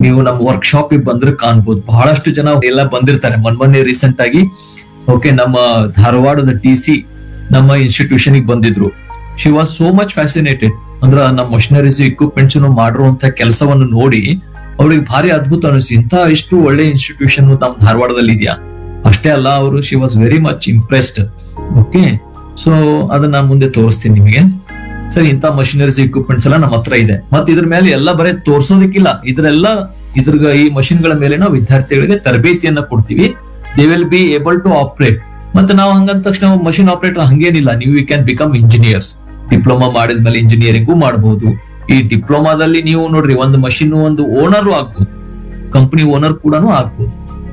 ನೀವು ನಮ್ಮ ವರ್ಕ್ಶಾಪ್ ಬಂದ್ರೆ ಕಾಣ್ಬೋದು ಬಹಳಷ್ಟು ಜನ ಎಲ್ಲ ಬಂದಿರ್ತಾರೆ ಮೊನ್ನೆ ರೀಸೆಂಟ್ ಆಗಿ ಓಕೆ ನಮ್ಮ ಧಾರವಾಡದ ಟಿ ಸಿ ನಮ್ಮ ಇನ್ಸ್ಟಿಟ್ಯೂಷನ್ ಬಂದಿದ್ರು she was so much fascinated ಅಂದ್ರ ನಮ್ಮ ಮಷಿನರೀಸ್ ಇಕ್ವಿಪ್ಮೆಂಟ್ಸ್ ಮಾಡಿರುವಂತ ಕೆಲಸವನ್ನು ನೋಡಿ ಅವ್ರಿಗೆ ಭಾರಿ ಅದ್ಭುತ ಅನಿಸಿ ಇಂತ ಇಷ್ಟು ಒಳ್ಳೆ ಇನ್ಸ್ಟಿಟ್ಯೂಷನ್ ನಮ್ಮ ಧಾರವಾಡದಲ್ಲಿ ಇದೆಯಾ ಅಷ್ಟೇ ಅಲ್ಲ ಅವರು she was very much impressed okay so ಅದನ್ನ ಮುಂದೆ ತೋರಿಸ್ತೀನಿ ನಿಮಗೆ ಸರಿ ಇಂತ ಮಷಿನರೀಸ್ ಇಕ್ವಿಪ್ಮೆಂಟ್ಸ್ ಎಲ್ಲ ನಮ್ಮ ಹತ್ರ ಇದೆ ಮತ್ತೆ ಇದ್ರ ಮೇಲೆ ಎಲ್ಲ ಬರೀ ತೋರ್ಸೋದಕ್ಕಿಲ್ಲ ಇದ್ರೆಲ್ಲ ಇದ್ರ ಈ machine ಗಳ ಮೇಲೆ ನಾವು ವಿದ್ಯಾರ್ಥಿಗಳಿಗೆ ತರಬೇತಿಯನ್ನ ಕೊಡ್ತೀವಿ they will be able to operate ಮತ್ತೆ ನಾವು ಹಂಗಂದ ತಕ್ಷಣ ಮಷಿನ್ ಆಪರೇಟರ್ ಹಂಗೇನಿಲ್ಲ ನೀವು you can become engineers diploma ಮಾಡಿದ್ಮೇಲೆ ಇಂಜಿನಿಯರಿಂಗು ಮಾಡಬಹುದು ಈ ಡಿಪ್ಲೊಮಾದಲ್ಲಿ ನೀವು ನೋಡ್ರಿ ಒಂದು ಮಷಿನ್ ಒಂದು ಓನರ್ ಆಗ್ಬೋದು ಕಂಪನಿ ಓನರ್ ಕೂಡ ಆಗ್ಬೋದು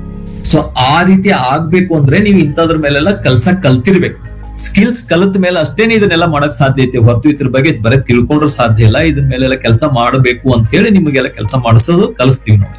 ಸೊ ಆ ರೀತಿ ಆಗ್ಬೇಕು ಅಂದ್ರೆ ನೀವು ಇಂಥದ್ರ ಮೇಲೆಲ್ಲ ಕೆಲಸ ಕಲ್ತಿರ್ಬೇಕು ಸ್ಕಿಲ್ಸ್ ಕಲಿತ ಮೇಲೆ ಅಷ್ಟೇನೆ ಇದನ್ನೆಲ್ಲ ಮಾಡಕ್ ಸಾಧ್ಯ ಐತೆ ಹೊರತು ಇದ್ರ ಬಗ್ಗೆ ಬರೀ ತಿಳ್ಕೊಂಡ್ರೆ ಸಾಧ್ಯ ಇಲ್ಲ ಇದ್ರ ಮೇಲೆಲ್ಲ ಕೆಲಸ ಮಾಡಬೇಕು ಅಂತ ಹೇಳಿ ನಿಮಗೆಲ್ಲ ಕೆಲಸ ಮಾಡಿಸೋದು ಕಲಿಸ್ತೀವಿ ನಾವು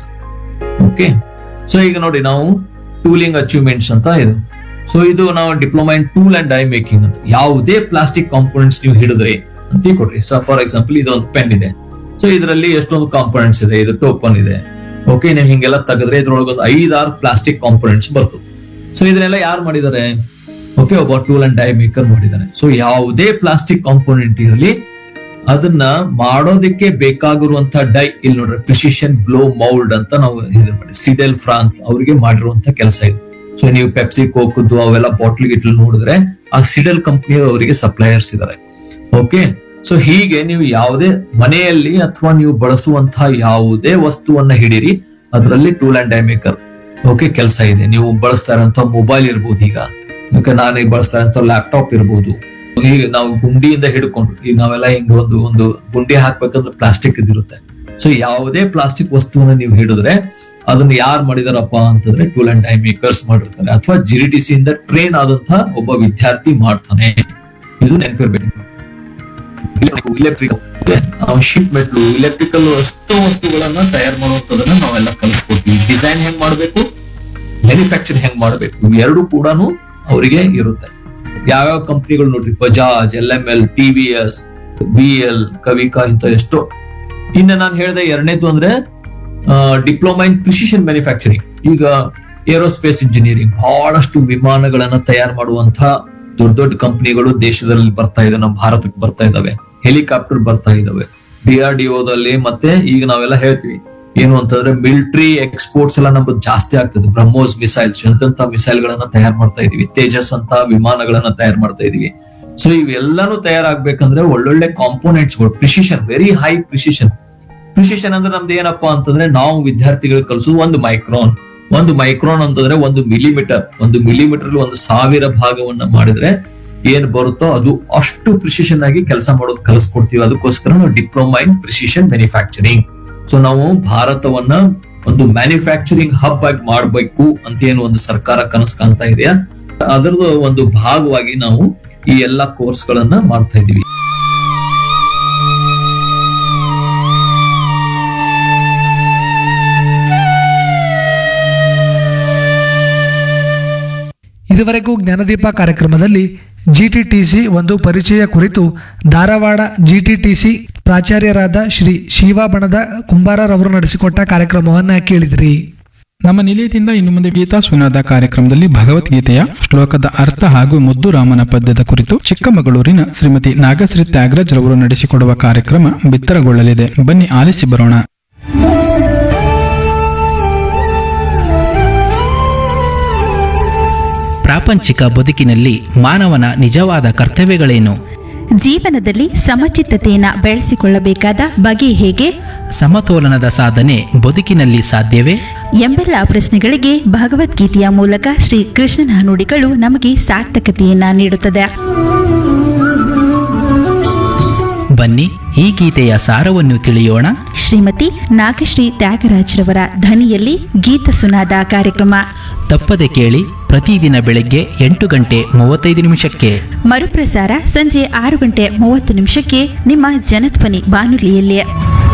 ಓಕೆ ಸೊ ಈಗ ನೋಡಿ ನಾವು ಟೂಲಿಂಗ್ ಅಚೀವ್ಮೆಂಟ್ಸ್ ಅಂತ ಇದು ಸೊ ಇದು ನಾವು diploma in tool and die making ಅಂತ ಯಾವುದೇ ಪ್ಲಾಸ್ಟಿಕ್ ಕಾಂಪೋನೆಂಟ್ಸ್ ನೀವು ಹಿಡಿದ್ರಿ ಅಂತ ಕೊಡ್ರಿ ಸೊ ಫಾರ್ ಎಕ್ಸಾಂಪಲ್ ಇದೊಂದು ಪೆನ್ ಇದೆ ಸೊ ಇದರಲ್ಲಿ ಎಷ್ಟೊಂದು ಕಾಂಪೋನೆಂಟ್ಸ್ ಇದೆ ಇದು ಟೋಪನ್ ಇದೆ ಓಕೆ ನೀವು ಹಿಂಗೆಲ್ಲ ತೆಗೆದ್ರೆ ಇದ್ರೊಳಗೆ ಒಂದು ಐದಾರು ಪ್ಲಾಸ್ಟಿಕ್ ಕಾಂಪೋನೆಂಟ್ಸ್ ಬರ್ತದೆ ಸೊ ಇದನ್ನೆಲ್ಲ ಯಾರು ಮಾಡಿದ್ದಾರೆ ಓಕೆ ಒಬ್ಬ ಟೂಲ್ ಅಂಡ್ ಡೈ ಮೇಕರ್ ಮಾಡಿದ್ದಾರೆ ಸೊ ಯಾವುದೇ ಪ್ಲಾಸ್ಟಿಕ್ ಕಾಂಪೋನೆಂಟ್ ಇರಲಿ ಅದನ್ನ ಮಾಡೋದಕ್ಕೆ ಬೇಕಾಗಿರುವಂತ ಡೈ ಇಲ್ಲಿ ನೋಡ್ರಿ ಪ್ರಿಸಿಷನ್ ಬ್ಲೋ ಮೌಲ್ಡ್ ಅಂತ ನಾವು ಇದು ಮಾಡಿ ಸಿಡೆಲ್ ಫ್ರಾನ್ಸ್ ಅವರಿಗೆ ಮಾಡಿರುವಂತ ಕೆಲಸ ಇದು ಸೊ ನೀವು ಪೆಪ್ಸಿ ಕೋಕದ್ದು ಅವೆಲ್ಲ ಬಾಟ್ಲ್ ಗಿಟ್ಲ್ ನೋಡಿದ್ರೆ ಆ ಸಿಡೆಲ್ ಕಂಪ್ನಿ ಅವರಿಗೆ ಸಪ್ಲೈಯರ್ಸ್ ಇದಾರೆ ಓಕೆ ಸೊ ಹೀಗೆ ನೀವು ಯಾವುದೇ ಮನೆಯಲ್ಲಿ ಅಥವಾ ನೀವು ಬಳಸುವಂತಹ ಯಾವುದೇ ವಸ್ತುವನ್ನ ಹಿಡೀರಿ ಅದರಲ್ಲಿ tool and die maker okay ಕೆಲಸ ಇದೆ ನೀವು ಬಳಸ್ತಾ ಇರುವಂತ ಮೊಬೈಲ್ ಇರ್ಬೋದು ಈಗ ಓಕೆ ನಾನು ಈಗ ಬಳಸ್ತಾ ಇರುವಂತ ಲ್ಯಾಪ್ಟಾಪ್ ಇರ್ಬೋದು ಈಗ ನಾವು ಗುಂಡಿಯಿಂದ ಹಿಡ್ಕೊಂಡು ಈಗ ನಾವೆಲ್ಲ ಹಿಂಗ ಒಂದು ಒಂದು ಗುಂಡಿ ಹಾಕ್ಬೇಕಂದ್ರೆ ಪ್ಲಾಸ್ಟಿಕ್ ಇದಿರುತ್ತೆ ಸೊ ಯಾವುದೇ ಪ್ಲಾಸ್ಟಿಕ್ ವಸ್ತುವನ್ನ ನೀವು ಹಿಡಿದ್ರೆ ಅದನ್ನ ಯಾರು ಮಾಡಿದಾರಪ್ಪ ಅಂತಂದ್ರೆ ಟೂಲ್ ಅಂಡ್ ಡೈ ಮೇಕರ್ಸ್ ಮಾಡಿರ್ತಾರೆ ಅಥವಾ ಜಿ ಡಿ ಸಿ ಇಂದ ಟ್ರೈನ್ ಆದಂತ ಒಬ್ಬ ವಿದ್ಯಾರ್ಥಿ ಮಾಡ್ತಾನೆ ಇದು ನೆನಪಿರ್ಬೇಕು ಇಲೆಕ್ಟ್ರಿಕ್ ನಾವು ಶೀಟ್ ಮೆಟ್ಲು ಇಲೆಕ್ಟ್ರಿಕಲ್ ಎಷ್ಟೋ ವಸ್ತುಗಳನ್ನ ತಯಾರು ಮಾಡುವಂತದನ್ನ ನಾವೆಲ್ಲ ಕಲಿಸ್ಕೊಡ್ತೀವಿ ಡಿಸೈನ್ ಹೆಂಗ್ ಮಾಡ್ಬೇಕು ಮ್ಯಾನುಫ್ಯಾಕ್ಚರ್ ಹೆಂಗ್ ಮಾಡ್ಬೇಕು ಇವು ಎರಡು ಕೂಡ ಅವರಿಗೆ ಇರುತ್ತೆ ಯಾವ್ಯಾವ ಕಂಪ್ನಿಗಳು ನೋಡ್ರಿ Bajaj L M L T V S B L Kavika ಇಂತ ಎಷ್ಟೋ ಇನ್ನು ನಾನು ಹೇಳಿದೆ ಎರಡನೇದು ಅಂದ್ರೆ ಡಿಪ್ಲೊಮಾ ಇನ್ ಪ್ರಿಸಿಷನ್ ಮ್ಯಾನುಫ್ಯಾಕ್ಚರಿಂಗ್ ಈಗ ಏರೋಸ್ಪೇಸ್ ಇಂಜಿನಿಯರಿಂಗ್ ಬಹಳಷ್ಟು ವಿಮಾನಗಳನ್ನ ತಯಾರು ಮಾಡುವಂತ ದೊಡ್ಡ ದೊಡ್ಡ ಕಂಪನಿಗಳು ದೇಶದಲ್ಲಿ ಬರ್ತಾ ಇದೆ ನಮ್ಮ ಭಾರತಕ್ಕೆ ಬರ್ತಾ ಇದಾವೆ ಹೆಲಿಕಾಪ್ಟರ್ ಬರ್ತಾ ಇದಾವೆ ಡಿ ಆರ್ ಡಿ ಓದಲ್ಲಿ ಮತ್ತೆ ಈಗ ನಾವೆಲ್ಲ ಹೇಳ್ತೀವಿ ಏನು ಅಂತಂದ್ರೆ ಮಿಲಿಟರಿ ಎಕ್ಸ್ಪೋರ್ಟ್ಸ್ ಎಲ್ಲ ನಮ್ದು ಜಾಸ್ತಿ ಆಗ್ತದೆ ಬ್ರಹ್ಮೋಸ್ ಮಿಸೈಲ್ಸ್ ಎಂತೆಂತ ಮಿಸೈಲ್ ಗಳನ್ನ ತಯಾರು ಮಾಡ್ತಾ ಇದೀವಿ ತೇಜಸ್ ಅಂತ ವಿಮಾನಗಳನ್ನ ತಯಾರು ಮಾಡ್ತಾ ಇದೀವಿ ಸೊ ಇವೆಲ್ಲಾನು ತಯಾರಾಗ್ಬೇಕಂದ್ರೆ ಒಳ್ಳೊಳ್ಳೆ ಕಾಂಪೋನೆಂಟ್ಸ್ ಗಳು precision very high precision precision ಅಂದ್ರೆ ನಮ್ದು ಏನಪ್ಪಾ ಅಂತಂದ್ರೆ ನಾವು ವಿದ್ಯಾರ್ಥಿಗಳಿಗೆ ಕಲಿಸೋದು ಒಂದು ಮೈಕ್ರೋನ್ ಒಂದು ಮೈಕ್ರೋನ್ ಅಂತಂದ್ರೆ ಒಂದು ಮಿಲಿಮೀಟರ್ ಒಂದು ಮಿಲಿಮೀಟರ್ ಒಂದು ಸಾವಿರ ಭಾಗವನ್ನ ಮಾಡಿದ್ರೆ ಏನ್ ಬರುತ್ತೋ ಅದು ಅಷ್ಟು ಪ್ರಿಸಿಷನ್ ಆಗಿ ಕೆಲಸ ಮಾಡೋದು ಕಲಿಸ್ಕೊಡ್ತೀವಿ ಅದಕ್ಕೋಸ್ಕರ ನಾವು diploma in precision manufacturing so ನಾವು ಭಾರತವನ್ನ ಒಂದು ಮ್ಯಾನುಫ್ಯಾಕ್ಚರಿಂಗ್ ಹಬ್ ಆಗಿ ಮಾಡ್ಬೇಕು ಅಂತ ಏನು ಒಂದು ಸರ್ಕಾರ ಕನಸು ಕಾಣ್ತಾ ಇದೆಯಾ ಅದರದ್ದು ಒಂದು ಭಾಗವಾಗಿ ನಾವು ಈ ಎಲ್ಲಾ ಕೋರ್ಸ್ ಗಳನ್ನ ಮಾಡ್ತಾ ಇದೀವಿ ಇದುವರೆಗೂ ಜ್ಞಾನದೀಪ ಕಾರ್ಯಕ್ರಮದಲ್ಲಿ ಜಿಟಿಟಿಸಿ ಒಂದು ಪರಿಚಯ ಕುರಿತು ಧಾರವಾಡ ಜಿಟಿಟಿಸಿ ಪ್ರಾಚಾರ್ಯರಾದ ಶ್ರೀ ಶಿವಾಬಣದ ಕುಂಬಾರರವರು ನಡೆಸಿಕೊಟ್ಟ ಕಾರ್ಯಕ್ರಮವನ್ನ ಕೇಳಿದಿರಿ ನಮ್ಮ ನಿಲಯದಿಂದ ಇನ್ನು ಮುಂದೆ ಗೀತಾ ಸುನಾದ ಕಾರ್ಯಕ್ರಮದಲ್ಲಿ ಭಗವದ್ಗೀತೆಯ ಶ್ಲೋಕದ ಅರ್ಥ ಹಾಗೂ ಮುದ್ದು ರಾಮನ ಪದ್ಯದ ಕುರಿತು ಚಿಕ್ಕಮಗಳೂರಿನ ಶ್ರೀಮತಿ ನಾಗಶ್ರೀ ತ್ಯಾಗರಾಜ್ ರವರು ನಡೆಸಿಕೊಡುವ ಕಾರ್ಯಕ್ರಮ ಬಿತ್ತರಗೊಳ್ಳಲಿದೆ ಬನ್ನಿ ಆಲಿಸಿ ಬರೋಣ ಪ್ರಾಪಂಚಿಕ ಬದುಕಿನಲ್ಲಿ ಮಾನವನ ನಿಜವಾದ ಕರ್ತವ್ಯಗಳೇನು ಜೀವನದಲ್ಲಿ ಸಮಚಿತ್ತತೆಯನ್ನು ಬೆಳೆಸಿಕೊಳ್ಳಬೇಕಾದ ಬಗೆ ಹೇಗೆ ಸಮತೋಲನದ ಸಾಧನೆ ಬದುಕಿನಲ್ಲಿ ಸಾಧ್ಯವೇ ಎಂಬೆಲ್ಲ ಪ್ರಶ್ನೆಗಳಿಗೆ ಭಗವದ್ಗೀತೆಯ ಮೂಲಕ ಶ್ರೀ ಕೃಷ್ಣನ ನುಡಿಗಳು ನಮಗೆ ಸಾರ್ಥಕತೆಯನ್ನ ನೀಡುತ್ತದೆ ಬನ್ನಿ ಈ ಗೀತೆಯ ಸಾರವನ್ನು ತಿಳಿಯೋಣ ಶ್ರೀಮತಿ ನಾಗಶ್ರೀ ತ್ಯಾಗರಾಜ್ರವರ ಧ್ವನಿಯಲ್ಲಿ ಗೀತ ಸುನಾದ ಕಾರ್ಯಕ್ರಮ ತಪ್ಪದೆ ಕೇಳಿ ಪ್ರತಿದಿನ ಬೆಳಗ್ಗೆ ಎಂಟು ಗಂಟೆ ಮೂವತ್ತೈದು ನಿಮಿಷಕ್ಕೆ ಮರುಪ್ರಸಾರ ಸಂಜೆ ಆರು ಗಂಟೆ ಮೂವತ್ತು ನಿಮಿಷಕ್ಕೆ ನಿಮ್ಮ ಜನಧ್ವನಿ ಬಾನುಲಿಯಲ್ಲಿ